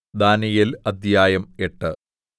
ദാനീയേൽ അദ്ധ്യായം എട്ട്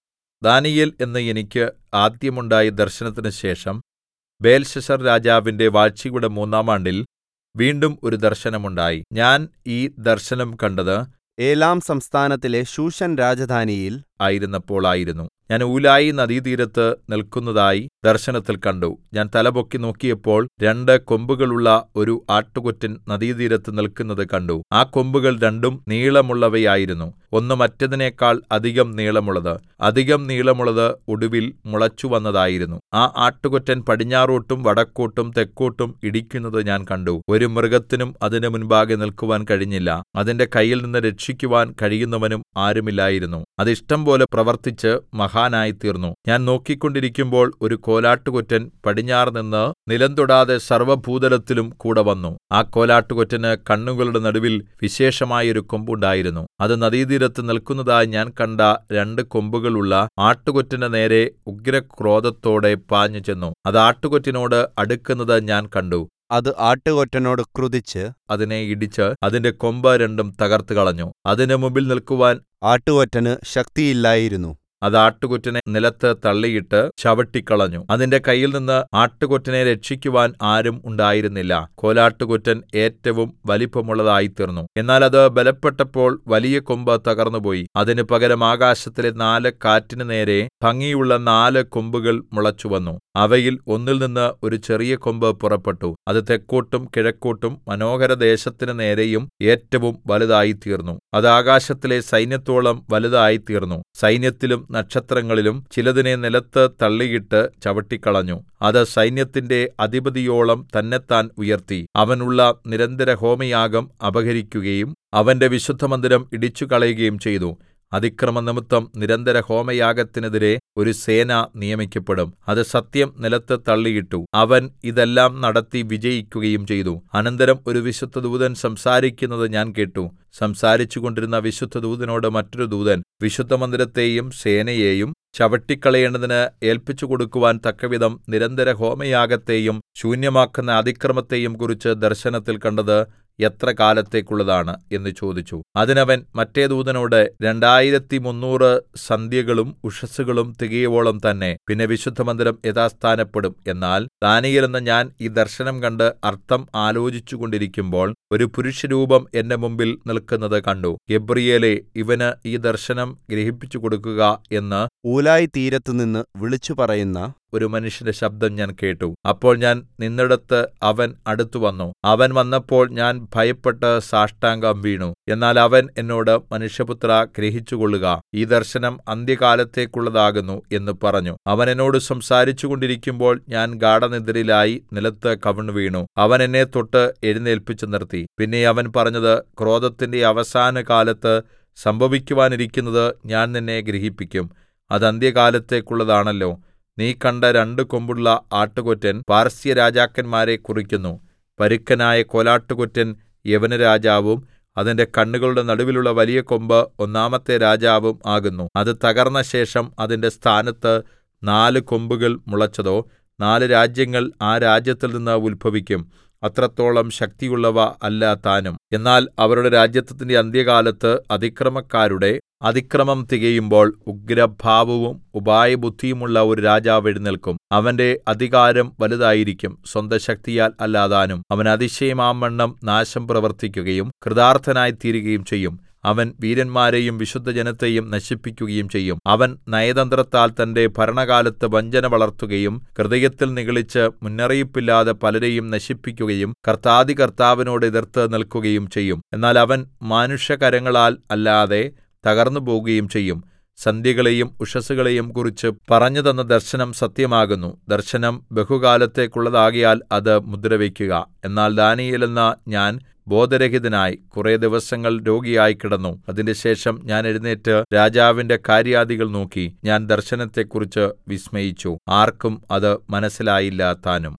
ദാനീയേൽ എന്ന് എനിക്ക് ആദ്യം ഉണ്ടായ ദർശനത്തിന് ശേഷം ബേൽശസ്സർ രാജാവിന്റെ വാഴ്ചയുടെ മൂന്നാം ആണ്ടിൽ വീണ്ടും ഒരു ദർശനം ഉണ്ടായി ഞാൻ ഈ ദർശനം കണ്ടത് ഏലാം സംസ്ഥാനത്തിലെ ശൂശൻ രാജധാനിയിൽ ആയിരുന്നപ്പോൾ ആയിരുന്നു ഞാൻ ഊലായി നദീതീരത്ത് നിൽക്കുന്നതായി ദർശനത്തിൽ കണ്ടു ഞാൻ തലപൊക്കി നോക്കിയപ്പോൾ രണ്ട് കൊമ്പുകളുള്ള ഒരു ആട്ടുകൊറ്റൻ നദീതീരത്ത് നിൽക്കുന്നത് കണ്ടു ആ കൊമ്പുകൾ രണ്ടും നീളമുള്ളവയായിരുന്നു ഒന്ന് മറ്റേതിനേക്കാൾ അധികം നീളമുള്ളത് അധികം നീളമുള്ളത് ഒടുവിൽ മുളച്ചുവന്നതായിരുന്നു ആ ആട്ടുകൊറ്റൻ പടിഞ്ഞാറോട്ടും വടക്കോട്ടും തെക്കോട്ടും ഇടിക്കുന്നത് ഞാൻ കണ്ടു ഒരു മൃഗത്തിനും അതിന്റെ മുൻപാകെ നിൽക്കുവാൻ കഴിഞ്ഞില്ല അതിന്റെ കയ്യിൽ നിന്ന് രക്ഷിക്കുവാൻ കഴിയുന്നവനും ആരുമില്ലായിരുന്നു അത് ഇഷ്ടംപോലെ പ്രവർത്തിച്ച് മഹാനായിത്തീർന്നു ഞാൻ നോക്കിക്കൊണ്ടിരിക്കുമ്പോൾ ഒരു കോലാട്ടുകൊറ്റൻ പടിഞ്ഞാറുനിന്ന് നിലംതൊടാതെ സർവ്വഭൂതലത്തിലും കൂടെ വന്നു ആ കോലാട്ടുകൊറ്റന് കണ്ണുകളുടെ നടുവിൽ വിശേഷമായൊരു കൊമ്പുണ്ടായിരുന്നു അത് നദീതീരത്ത് നിൽക്കുന്നതായി ഞാൻ കണ്ട രണ്ട് കൊമ്പുകളുള്ള ആട്ടുകൊറ്റന്റെ നേരെ ഉഗ്രക്രോധത്തോടെ പാഞ്ഞു ചെന്നു അത് ആട്ടുകൊറ്റനോട് അടുക്കുന്നത് ഞാൻ കണ്ടു അത് ആട്ടുകൊറ്റനോട് ക്രുദ്ധിച്ച് അതിനെ ഇടിച്ച് അതിന്റെ കൊമ്പ് രണ്ടും തകർത്തുകളഞ്ഞു അതിന് മുമ്പിൽ നിൽക്കുവാൻ ആട്ടുകൊറ്റന് ശക്തിയില്ലായിരുന്നു അത് ആട്ടുകൊറ്റനെ നിലത്ത് തള്ളിയിട്ട് ചവിട്ടിക്കളഞ്ഞു അതിന്റെ കയ്യിൽനിന്ന് ആട്ടുകൊറ്റനെ രക്ഷിക്കുവാൻ ആരും ഉണ്ടായിരുന്നില്ല കോലാട്ടുകൊറ്റൻ ഏറ്റവും വലിപ്പമുള്ളതായിത്തീർന്നു എന്നാൽ അത് ബലപ്പെട്ടപ്പോൾ വലിയ കൊമ്പ് തകർന്നുപോയി അതിന് പകരം ആകാശത്തിലെ നാല് കാറ്റിന് നേരെ ഭംഗിയുള്ള നാല് കൊമ്പുകൾ മുളച്ചുവന്നു അവയിൽ ഒന്നിൽനിന്ന് ഒരു ചെറിയ കൊമ്പ് പുറപ്പെട്ടു അത് തെക്കോട്ടും കിഴക്കോട്ടും മനോഹര ദേശത്തിന് നേരെയും ഏറ്റവും വലുതായിത്തീർന്നു അത് ആകാശത്തിലെ സൈന്യത്തോളം വലുതായിത്തീർന്നു സൈന്യത്തിലും നക്ഷത്രങ്ങളിലും ചിലതിനെ നിലത്ത് തള്ളിയിട്ട് ചവിട്ടിക്കളഞ്ഞു അത് സൈന്യത്തിന്റെ അധിപതിയോളം തന്നെത്താൻ ഉയർത്തി അവനുള്ള നിരന്തരഹോമയാഗം അപഹരിക്കുകയും അവന്റെ വിശുദ്ധമന്ദിരം ഇടിച്ചുകളയുകയും ചെയ്തു അതിക്രമനിമിത്തം നിരന്തര ഹോമയാഗത്തിനെതിരെ ഒരു സേന നിയമിക്കപ്പെടും അത് സത്യം നിലത്ത് തള്ളിയിട്ടു അവൻ ഇതെല്ലാം നടത്തി വിജയിക്കുകയും ചെയ്തു അനന്തരം ഒരു വിശുദ്ധദൂതൻ സംസാരിക്കുന്നത് ഞാൻ കേട്ടു സംസാരിച്ചുകൊണ്ടിരുന്ന വിശുദ്ധദൂതനോട് മറ്റൊരു ദൂതൻ വിശുദ്ധമന്ദിരത്തെയും സേനയെയും ചവിട്ടിക്കളയേണ്ടതിന് ഏല്പിച്ചു കൊടുക്കുവാൻ തക്കവിധം നിരന്തര ഹോമയാഗത്തെയും ശൂന്യമാക്കുന്ന അതിക്രമത്തെയും കുറിച്ച് ദർശനത്തിൽ കണ്ടത് എത്ര കാലത്തേക്കുള്ളതാണ് എന്ന് ചോദിച്ചു അതിനവൻ മറ്റേ ദൂതനോട് രണ്ടായിരത്തി മുന്നൂറ് സന്ധ്യകളും ഉഷസ്സുകളും തികയോളം തന്നെ പിന്നെ വിശുദ്ധമന്ദിരം യഥാസ്ഥാനപ്പെടും എന്നാൽ ദാനിയേൽ എന്ന ഞാൻ ഈ ദർശനം കണ്ട് അർത്ഥം ആലോചിച്ചുകൊണ്ടിരിക്കുമ്പോൾ ഒരു പുരുഷരൂപം എന്റെ മുമ്പിൽ നിൽക്കുന്നത് കണ്ടു ഗബ്രിയേലേ ഇവന് ഈ ദർശനം ഗ്രഹിപ്പിച്ചു കൊടുക്കുക എന്ന് ഊലായി തീരത്തുനിന്ന് വിളിച്ചു പറയുന്ന ഒരു മനുഷ്യന്റെ ശബ്ദം ഞാൻ കേട്ടു അപ്പോൾ ഞാൻ നിന്നിടത്ത് അവൻ അടുത്തുവന്നു അവൻ വന്നപ്പോൾ ഞാൻ ഭയപ്പെട്ട് സാഷ്ടാംഗം വീണു എന്നാൽ അവൻ എന്നോട് മനുഷ്യപുത്ര ഗ്രഹിച്ചുകൊള്ളുക ഈ ദർശനം അന്ത്യകാലത്തേക്കുള്ളതാകുന്നു എന്ന് പറഞ്ഞു അവൻ എന്നോട് സംസാരിച്ചുകൊണ്ടിരിക്കുമ്പോൾ ഞാൻ ഗാഢനിദ്രയിലായി നിലത്ത് കവിണ്ണു വീണു അവൻ എന്നെ തൊട്ട് എഴുന്നേൽപ്പിച്ചു നിർത്തി പിന്നെ അവൻ പറഞ്ഞത് ക്രോധത്തിന്റെ അവസാന കാലത്ത് സംഭവിക്കുവാനിരിക്കുന്നത് ഞാൻ നിന്നെ ഗ്രഹിപ്പിക്കും അത് അന്ത്യകാലത്തേക്കുള്ളതാണല്ലോ നീ കണ്ട രണ്ട് കൊമ്പുള്ള ആട്ടുകൊറ്റൻ പാർസ്യരാജാക്കന്മാരെ കുറിക്കുന്നു പരുക്കനായ കോലാട്ടുകൊറ്റൻ യവനരാജാവും അതിന്റെ കണ്ണുകളുടെ നടുവിലുള്ള വലിയ കൊമ്പ് ഒന്നാമത്തെ രാജാവും ആകുന്നു അത് തകർന്ന ശേഷം അതിന്റെ സ്ഥാനത്ത് നാല് കൊമ്പുകൾ മുളച്ചതോ നാല് രാജ്യങ്ങൾ ആ രാജ്യത്തിൽ നിന്ന് ഉത്ഭവിക്കും അത്രത്തോളം ശക്തിയുള്ളവ അല്ല താനും എന്നാൽ അവരുടെ രാജ്യത്വത്തിന്റെ അന്ത്യകാലത്ത് അതിക്രമക്കാരുടെ അതിക്രമം തികയുമ്പോൾ ഉഗ്രഭാവവും ഉപായബുദ്ധിയുമുള്ള ഒരു രാജാവ് എഴുന്നേൽക്കും അവന്റെ അധികാരം വലുതായിരിക്കും സ്വന്ത ശക്തിയാൽ അല്ലാതാനും അവൻ അതിശയമാംവണ്ണം നാശം പ്രവർത്തിക്കുകയും കൃതാർത്ഥനായി തീരുകയും ചെയ്യും അവൻ വീരന്മാരെയും വിശുദ്ധജനത്തെയും നശിപ്പിക്കുകയും ചെയ്യും അവൻ നയതന്ത്രത്താൽ തന്റെ ഭരണകാലത്ത് വഞ്ചന വളർത്തുകയും ഹൃദയത്തിൽ നിഗളിച്ച് മുന്നറിയിപ്പില്ലാതെ പലരെയും നശിപ്പിക്കുകയും കർത്താദി കർത്താവിനോട് എതിർത്ത് നിൽക്കുകയും ചെയ്യും എന്നാൽ അവൻ മാനുഷകരങ്ങളാൽ അല്ലാതെ തകർന്നു പോകുകയും ചെയ്യും സന്ധ്യകളെയും ഉഷസ്സുകളെയും കുറിച്ച് പറഞ്ഞു തന്ന ദർശനം സത്യമാകുന്നു ദർശനം ബഹുകാലത്തേക്കുള്ളതാകിയാൽ അത് മുദ്രവയ്ക്കുക എന്നാൽ ദാനിയേൽ എന്ന ഞാൻ ബോധരഹിതനായി കുറെ ദിവസങ്ങൾ രോഗിയായി കിടന്നു അതിൻറെശേഷം ഞാൻ എഴുന്നേറ്റ് രാജാവിന്റെ കാര്യാദികൾ നോക്കി ഞാൻ ദർശനത്തെക്കുറിച്ച് വിസ്മയിച്ചു ആർക്കും അത് മനസ്സിലായില്ല താനും